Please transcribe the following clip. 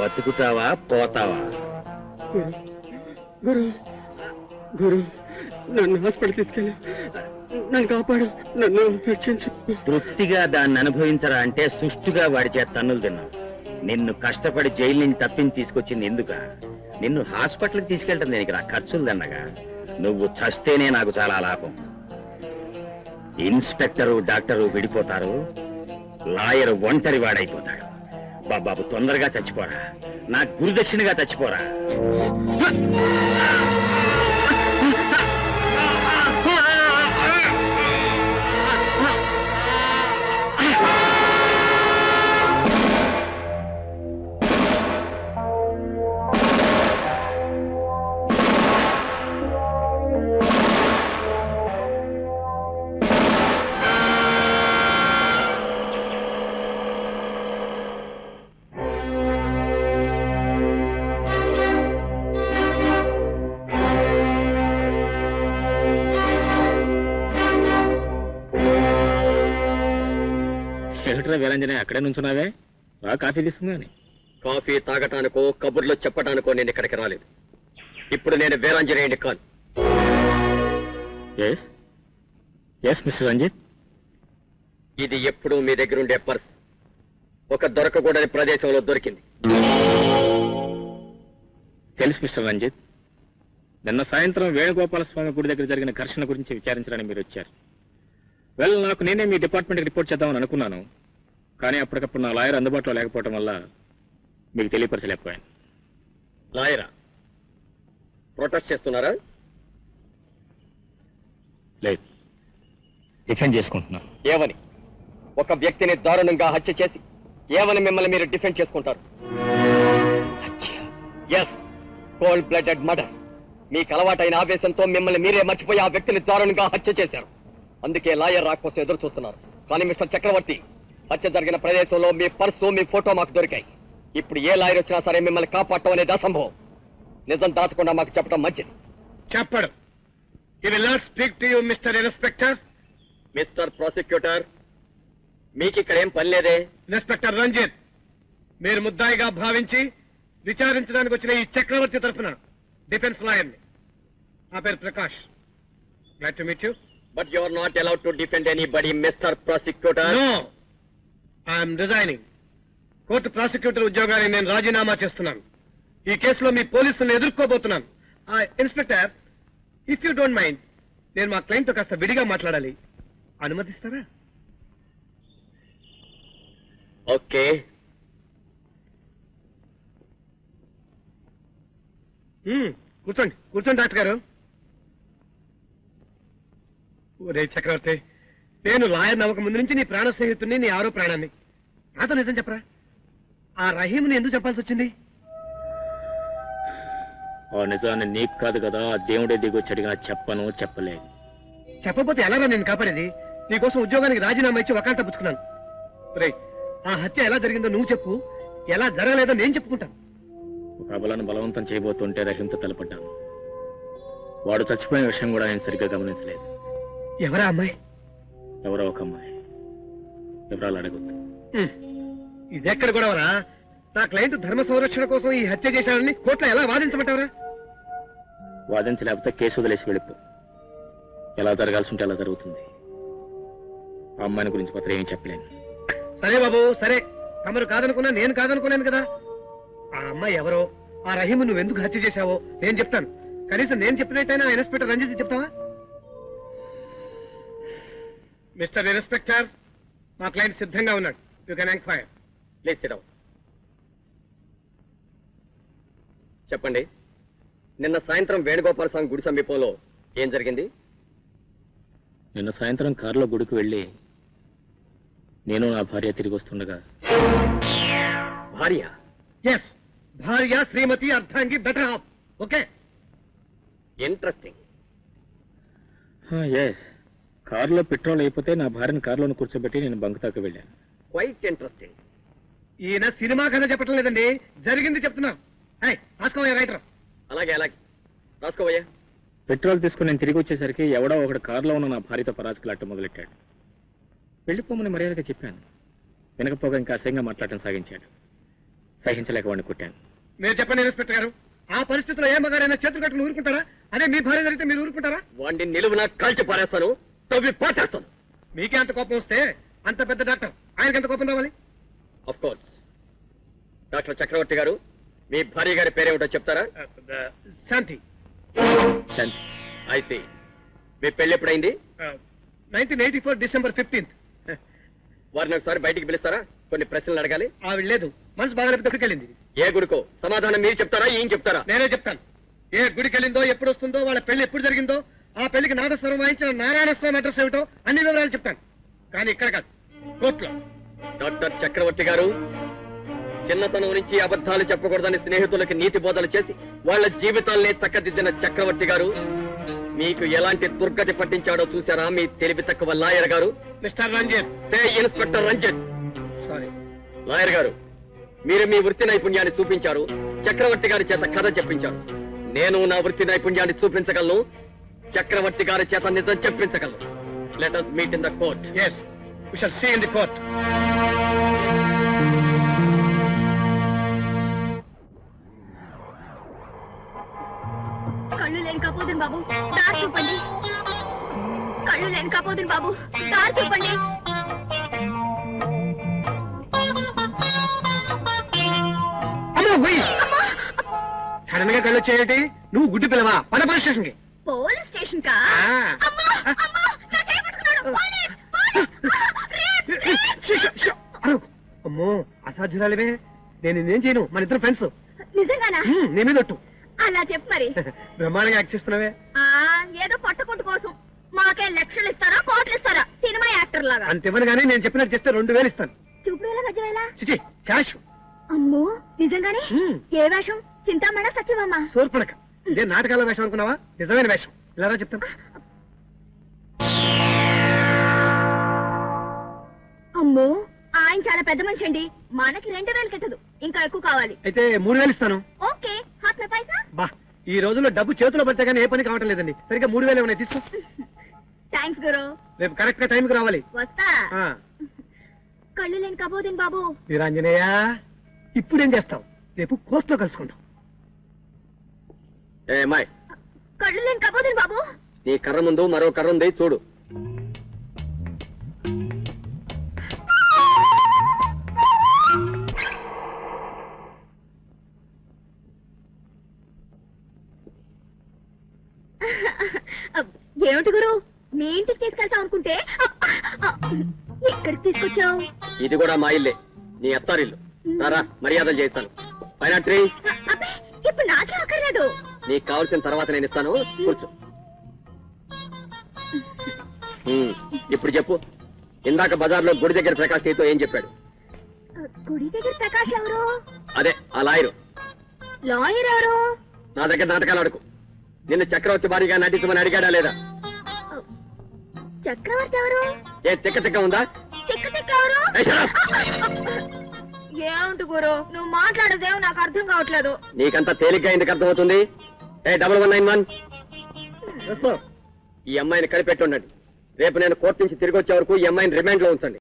బతుకుతావా పోతావా గురు గురు గురు నన్ను హాస్పిటల్ తీసుకెళ్ళి నన్ను కాపాడు నన్ను రక్షించు తృప్తిగా దాన్ని అనుభవించరా అంటే సుష్టుగా వాడి చేత తన్నులు తిన్నావు నిన్ను కష్టపడి జైలు నుంచి తప్పించి తీసుకొచ్చింది ఎందుక నిన్ను హాస్పిటల్కి తీసుకెళ్ళటం దీనికి నా ఖర్చులు దండగా నువ్వు చస్తేనే నాకు చాలా లాభం ఇన్స్పెక్టరు డాక్టరు విడిపోతారు లాయర్ ఒంటరి వాడైపోతాడు బాబాబు తొందరగా చచ్చిపోరా నా గురుదక్షిణగా చచ్చిపోరా ఏమిట్రా వీరంజనే అక్కడే నుంచున్నావే రా కాఫీ తీసుకుందని కాఫీ తాగటానికో కబుర్లు చెప్పటానికో నేను ఇక్కడికి రాలేదు ఇప్పుడు నేను వీరాంజనేయుని కాను ఎస్ ఎస్ మిస్టర్ రంజిత్ ఇది ఎప్పుడూ మీ దగ్గర ఉండే పర్స్ ఒక దొరకకూడని ప్రదేశంలో దొరికింది తెలుసు మిస్టర్ రంజిత్ నిన్న సాయంత్రం వేణుగోపాల స్వామి గుడి దగ్గర జరిగిన ఘర్షణ గురించి విచారించడానికి మీరు వచ్చారు వెల్ నాకు నేనే మీ డిపార్ట్మెంట్కి రిపోర్ట్ చేద్దామని అనుకున్నాను కానీ అప్పటికప్పుడు నా లాయర్ అందుబాటులో లేకపోవడం వల్ల మీకు తెలియపరచలేకపోయాను లాయరా ప్రొటెస్ట్ చేస్తున్నారా లేదు డిఫెండ్ చేసుకుంటున్నాను ఏమని ఒక వ్యక్తిని దారుణంగా హత్య చేసి ఏమని మిమ్మల్ని మీరు డిఫెండ్ చేసుకుంటారు ఎస్ కోల్డ్ బ్లడెడ్ మర్డర్ మీకు అలవాటైన ఆవేశంతో మిమ్మల్ని మీరే మర్చిపోయి ఆ వ్యక్తిని దారుణంగా హత్య చేశారు అందుకే లాయర్ రాకపోతే ఎదురు చూస్తున్నారు కానీ మిస్టర్ చక్రవర్తి హత్య జరిగిన ప్రదేశంలో మీ పర్సు మీ ఫోటో మాకు దొరికాయి ఇప్పుడు ఏ లాయర్ వచ్చినా సరే మిమ్మల్ని కాపాడటం అనేది అసంభవం నిజం దాచకుండా మాకు చెప్పడం మంచిది చెప్పడు he will not speak to you mister inspector mister prosecutor మీకు ఇక్కడ ఏం పని లేదే ఇన్స్పెక్టర్ రంజిత్ మీరు ముద్దాయిగా భావించి విచారించడానికి వచ్చిన ఈ చక్రవర్తి తరఫున డిఫెన్స్ లాయర్ని నా పేరు Prakash glad to meet you but you are not allowed to defend anybody mister prosecutor no I'm resigning court prosecutor ఉద్యోగాన్ని నేను రాజీనామా చేస్తున్నాను ఈ కేసులో మీ పోలీసులను ఎదుర్కోబోతున్నాను inspector if you don't mind నేను మా క్లయింట్తో కాస్త విడిగా మాట్లాడాలి అనుమతిస్తారా ఓకే మ్మ్, కూర్చోండి కూర్చోండి డాక్టర్ గారు ఒరే చక్రవర్తి నేను లాయర్ నవ్వక ముందు నుంచి నీ ప్రాణ స్నేహితుడిని నీ ఆరో ప్రాణాన్ని నాతో నిజం చెప్పరా ఆ రహీంని ఎందుకు చెప్పాల్సి వచ్చింది ఆ నిజాన్ని నీకు కాదు కదా ఆ దేవుడే దిగొచ్చి అడిగినా చెప్పను చెప్పలేదు చెప్పకపోతే ఎలారా నేను కాపాడేది నీకోసం ఉద్యోగానికి రాజీనామా ఇచ్చి వకాల్త పుచ్చుకున్నాను రే ఆ హత్య ఎలా జరిగిందో నువ్వు చెప్పు ఎలా జరగలేదో నేను చెప్పుకుంటాను ఒక అబలను బలవంతం చేయబోతుంటే రహింతో తలపడ్డాను వాడు చచ్చిపోయిన విషయం కూడా నేను సరిగ్గా గమనించలేదు ఎవరా అమ్మాయి ఎవరో ఒక అమ్మాయి వివరాలు అడగొద్దు హ్మ్. ఇదెక్కడ గొడవరా నా క్లయింట్ ధర్మ సంరక్షణ కోసం ఈ హత్య చేశాడని కోర్టులో ఎలా వాదించమంటావరా వాదించలేకపోతే కేసు వదిలేసి వెళ్ళిపో ఎలా జరగాల్సి ఉంటే అలా జరుగుతుంది ఆ అమ్మాయిని గురించి మాత్రం ఏమీ చెప్పలేను సరే బాబు సరే తమరు కాదనుకున్నా నేను కాదనుకున్నాను కదా ఆ అమ్మాయి ఎవరో ఆ రహీము నువ్వు ఎందుకు హత్య చేశావో నేను చెప్తాను కనీసం నేను చెప్పినట్టయినా ఇన్స్పెక్టర్ రంజిత్ చెప్తావా మిస్టర్ ఇన్స్పెక్టర్ మా క్లయింట్ సిద్ధంగా ఉన్నాడు you can enquire please sit down చెప్పండి నిన్న సాయంత్రం వేణుగోపాల స్వామి గుడి సమీపంలో ఏం జరిగింది నిన్న సాయంత్రం కారులో గుడికి వెళ్ళి నేను నా భార్య తిరిగి వస్తుండగా భార్య ఎస్ భార్య శ్రీమతి అర్ధాంగి better half okay interesting yes కారులో పెట్రోల్ అయిపోతే నా భార్యను కారులోనే కూర్చోబెట్టి నేను బంక్ దాకా వెళ్ళాను క్వైట్ ఇంట్రెస్టింగ్ ఈయన సినిమా కథ చెప్పటం లేదండి జరిగింది చెప్తున్నా హై రాసుకోవయ్యా రైటర్ అలాగే అలాగే రాసుకోవయ్యా పెట్రోల్ తీసుకుని నేను తిరిగి వచ్చేసరికి ఎవడో ఒకడు కారులో ఉన్న నా భార్యతో పరాజకులాట మొదలెట్టాడు వెళ్ళిపోమని మర్యాదగా చెప్పాను వినకపోగా ఇంకా అసహ్యంగా మాట్లాడటం సాగించాడు సహించలేక వాడిని కొట్టాను మీరు చెప్పండి ఇన్స్పెక్టర్ గారు ఆ పరిస్థితిలో ఏ మగారైనా చేతులు కట్టుకుని ఊరుకుంటారా అదే మీ భార్య జరిగితే మీరు ఊరుకుంటారా వాడిని నిలువున కాల్చి పారేస్తాను తవ్వి పాటేస్తాను మీకే అంత కోపం వస్తే అంత పెద్ద డాక్టర్ ఆయనకి ఎంత కోపం రావాలి ఆఫ్ కోర్స్ డాక్టర్ చక్రవర్తి గారు మీ భార్య గారి పేరేమిటో చెప్తారా శాంతి శాంతి అయితే మీ పెళ్లి ఎప్పుడైంది nineteen eighty four December fifteenth వారిని ఒకసారి బయటికి పిలుస్తారా కొన్ని ప్రశ్నలు అడగాలి ఆవిడ లేదు మనసు బాగా ఎక్కడికి వెళ్ళింది ఏ గుడికో సమాధానం మీరు చెప్తారా ఏం చెప్తారా నేనే చెప్తాను ఏ గుడికి వెళ్ళిందో ఎప్పుడు వస్తుందో వాళ్ళ పెళ్లి ఎప్పుడు జరిగిందో ఆ పెళ్లికి నాదస్వరం వాయించిన నారాయణ స్వామి అడ్రస్ ఏమిటో అన్ని వివరాలు చెప్తాను కానీ ఇక్కడ కాదు కోర్టులో డాక్టర్ చక్రవర్తి గారు చిన్నతనం నుంచి అబద్ధాలు చెప్పకూడదని స్నేహితులకి నీతి బోధలు చేసి వాళ్ళ జీవితాల్ని చక్కదిద్దిన చక్రవర్తి గారు మీకు ఎలాంటి దుర్గతి పట్టించాడో చూసారా మీ తెలివి తక్కువ లాయర్ గారు mister Ranjit say inspector Ranjit sorry lawyer గారు మీరు మీ వృత్తి నైపుణ్యాన్ని చూపించారు చక్రవర్తి గారి చేత కథ చెప్పించారు నేను నా వృత్తి నైపుణ్యాన్ని చూపించగలను చక్రవర్తి గారి చేత నిజం చెప్పించగలను let us meet in the court yes we shall see in the court కళ్ళు లేని కపోదును బాబు దారి చూపండి కళ్ళు లేని కపోదును బాబు దారి చూపండి అమ్మో పోయి సడన్ గా కళ్ళు వచ్చేయండి నువ్వు గుడ్డి పిల్లవా పద పోలీస్ స్టేషన్ కి పోలీస్ స్టేషన్ కా ఆ. అమ్మా అమ్మా నా చేయి పట్టుకున్నాడు. పోలీస్! పోలీస్! రేప్! రేప్! అమ్మో అసాధ్యురాలివే నేను నేనేం చేయను మన ఇద్దరు ఫ్రెండ్స్ నిజంగానా నీ మీద ఒట్టు అలా చెప్పు మరి బ్రహ్మాండంగా యాక్ట్ చేస్తున్నావే ఆ ఏదో పట్టుకుంటు కోసం మాకే లక్షలు ఇస్తారా కోట్లు ఇస్తారా సినిమా యాక్టర్ లాగా అంత ఇవ్వను కానీ నేను చెప్పినట్టు చేస్తే రెండు వేలు ఇస్తాను చూపుడు వేలా గజ్జ వేలా చిచి క్యాష్ అమ్మో నిజంగానే హ్మ్. ఏ వేషం చింతామణ సత్యమమ్మ సోర్పడక ఇదే నాటకాల వేషం అనుకున్నావా నిజమైన వేషం ఇలా రా చెప్తాను అమ్మో ఆయన చాలా పెద్ద మనిషి అండి మనకి రెండు వేలు కట్టదు ఇంకా ఎక్కువ కావాలి అయితే మూడు వేలు ఇస్తాను ఓకే హాత్ మే పైసా బా ఈ రోజుల్లో డబ్బు చేతిలో పడితే కానీ ఏ పని కావటం లేదండి సరిగ్గా మూడు వేలు ఏమైనా తీసుకో థ్యాంక్స్ గురు రేపు కరెక్ట్ గా టైంకి రావాలి వస్తా ఆ, కళ్ళు లేని కబోదిన్ బాబు వీరాంజనేయ ఇప్పుడు ఏం చేస్తావు రేపు కోర్టులో కలుసుకుందాం ఏ అమ్మాయి కళ్ళు లేని కబోదిన్ బాబు నీ కర్ర ముందు మరో కర్ర ఉంది చూడు అబ్, ఏమిటి గురు మీ ఇంటికి తీసుకెళ్తాం అనుకుంటే అబ్, అబ్, ఎక్కడికి తీసుకొచ్చావు ఇది కూడా మా ఇల్లే నీ అత్తారిల్లు రారా మర్యాదలు చేస్తాను పైన త్రీ అబ్బే ఇప్పుడు నాకే అక్కర్లేదు నీకు కావాల్సిన తర్వాత నేను ఇస్తాను కూర్చో ఉమ్, ఇప్పుడు చెప్పు ఇందాక బజార్లో గుడి దగ్గర ప్రకాష్ నీతో ఏం చెప్పాడు గుడి దగ్గర ప్రకాష్ ఎవరు అదే ఆ లాయరు లాయర్ ఎవరు నా దగ్గర నాటకాలు ఆడుకు నిన్ను చక్రవర్తి భారీగా నటించమని అడిగాడా లేదా చక్రవర్తి ఎవరు ఏ తిక్క తిక్క ఉందా తిక్క తిక్క ఎవరు ఏయ్, shut up. ఏమిటి గురు నువ్వు మాట్లాడేదేమో నాకు అర్థం కావట్లేదు నీకంత తేలిగ్గా ఎందుకు అర్థమవుతుంది A double one nine one Yes, sir. ఈ అమ్మాయిని కనిపెట్టి ఉండండి రేపు నేను కోర్టు నుంచి తిరిగి వచ్చే వరకు ఈ అమ్మాయిని రిమాండ్ లో ఉంచండి